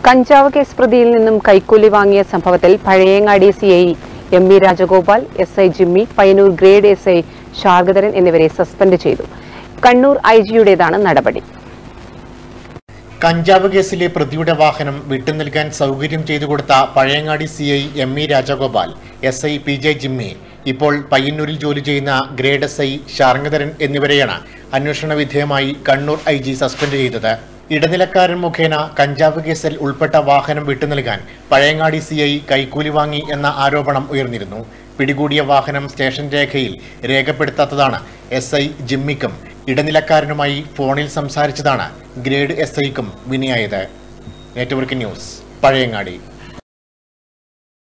കഞ്ചാവ് കേസ് പ്രതിയിൽ നിന്നും കൈക്കൂലി വാങ്ങിയ സംഭവത്തിൽ Pazhayangadi C I M V Rajagopal S I Jimmy Payyanur grade S I Shargadharan എന്നിവരെ സസ്പെൻഡ് ചെയ്തു കണ്ണൂർ ഐ ജിയുടേതാണ് നടപടി കഞ്ചാവ് കേസിലെ പ്രതിയുടെ വാഹനം വിട്ടുനൽകാൻ സൗകര്യം ചെയ്തു കൊടുത്ത Pazhayangadi C I M E Rajagopal S I P J Jimmy ഇപ്പോൾ പയ്യന്നൂരിൽ ജോലി ചെയ്യുന്ന ഗ്രേഡ് എസ് ഐ ശാർങ്ങധരൻ എന്നിവരെയാണ് അന്വേഷണ വിധേയമായി കണ്ണൂർ ഐ ജി സസ്പെൻഡ് ചെയ്തത് ഇടനിലക്കാരൻ മുഖേന കഞ്ചാവ് കേസിൽ ഉൾപ്പെട്ട വാഹനം വിട്ടുനൽകാൻ പഴയങ്ങാടി സി ഐ കൈക്കൂലി വാങ്ങി എന്ന ആരോപണം ഉയർന്നിരുന്നു പിടികൂടിയ വാഹനം സ്റ്റേഷൻ രേഖയിൽ രേഖപ്പെടുത്താത്തതാണ് എസ് ഐ ജിമ്മിക്കും ഇടനിലക്കാരനുമായി ഫോണിൽ സംസാരിച്ചതാണ് ഗ്രേഡ് എസ് ഐക്കും വിനയായത് നെറ്റ്വർക്ക് ന്യൂസ് പഴയങ്ങാടി